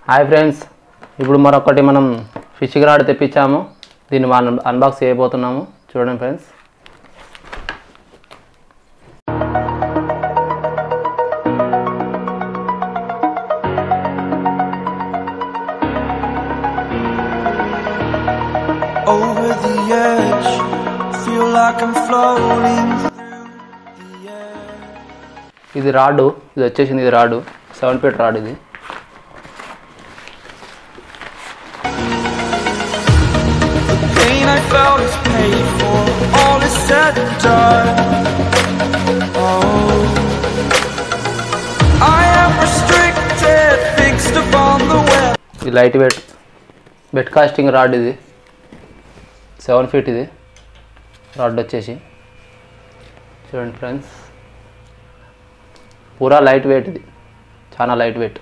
Hi friends ఇప్పుడు మరొకటి మనం ఫిషింగ్ రాడ్ తెప్పించాము దీన్ని మనం అన్బాక్స్ చేయబోతున్నాము చూడండి friends over the edge. Feel like I'm floating through the air. ఇది రాడు ఇది వచ్చేసింది ఇది రాడు సెవెన్ ఫీట్ రాడ్ ఇది Pain I felt is paid for. All is said and done. Oh, I am restricted, fixed upon the web. ఇది light weight bait casting rod ఇది seven feet ఇది rod వచ్చేసి చూడండి friends పూరా light weight ఇది చాలా light weight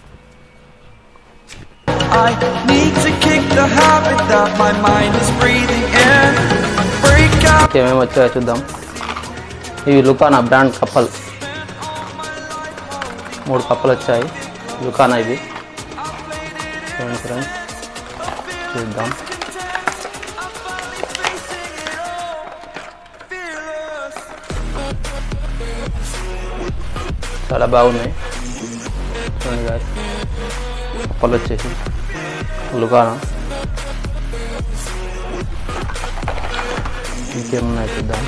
I need to kick the habit that my mind is breathing in. Break out. ఏమేమి వచ్చాయో చూద్దాం ఇవి లుకానా బ్రాండ్ కప్పల్ మూడు కప్పలు వచ్చాయి లుకానా ఇవి చూడండి ఫ్రెండ్స్ చూద్దాం చాలా బాగున్నాయి చూడండి guys. కప్పలు వచ్చేసి లుకానా ఇంకేమున్నాయి చూద్దాం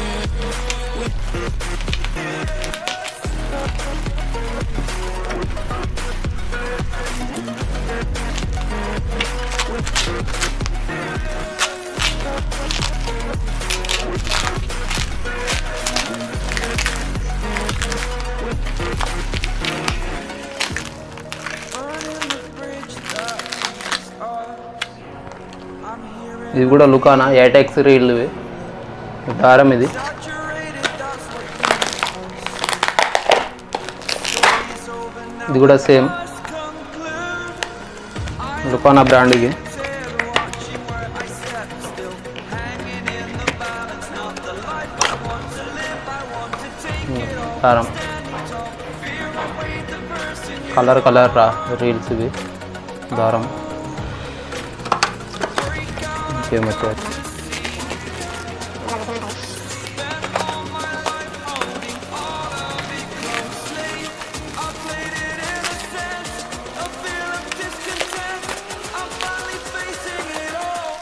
ఇది కూడా లుకానా ఎయిటెక్స్ రీల్ ఇవి దారం ఇది Saturated, that's what ఇది కూడా సేమ్ must conclude. లుకానా బ్రాండ్ ఇది Watching where I step still, hanging in the balance, not the life I want to live. I want to take it all. దారం Fear away the person you colour colour రా reels ఇవి దారం ఇంకేం వచ్చాయి A feel of discontent. I'm finally facing it all.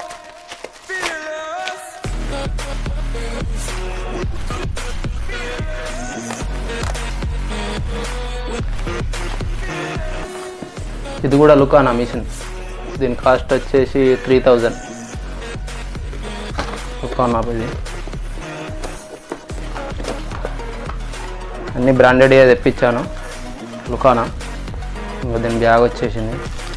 Fearless. ఇది కూడా లుకానా machine దీని కాస్ట్ వచ్చేసి త్రీ థౌజండ్ లుకానా ఇది అన్ని బ్రాండెడ్ తెప్పించాను లుకానా ఇంకా దీని బ్యాగ్ వచ్చేసింది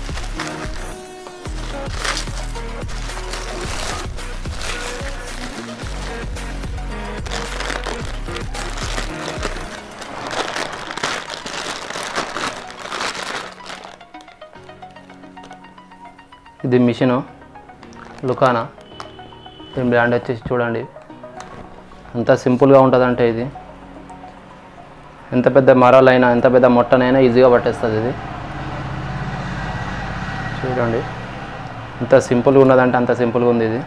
ఇది మిషను లుకానా దీని బ్రాండ్ వచ్చేసి చూడండి ఎంత సింపుల్గా ఉంటుందంటే ఇది ఎంత పెద్ద మరాలైనా ఎంత పెద్ద మొట్టనైనా ఈజీగా పట్టేస్తుంది ఇది చూడండి ఎంత సింపుల్గా ఉన్నదంటే అంత సింపుల్గా ఉంది ఇది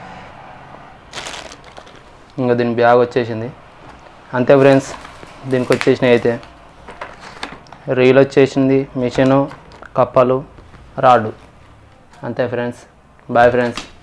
ఇంకా దీని బ్యాగ్ వచ్చేసింది అంతే ఫ్రెండ్స్ దీనికి వచ్చేసినాయి అయితే రీల్ వచ్చేసింది మిషను కప్పలు రాడు అంతే ఫ్రెండ్స్ బాయ్ ఫ్రెండ్స్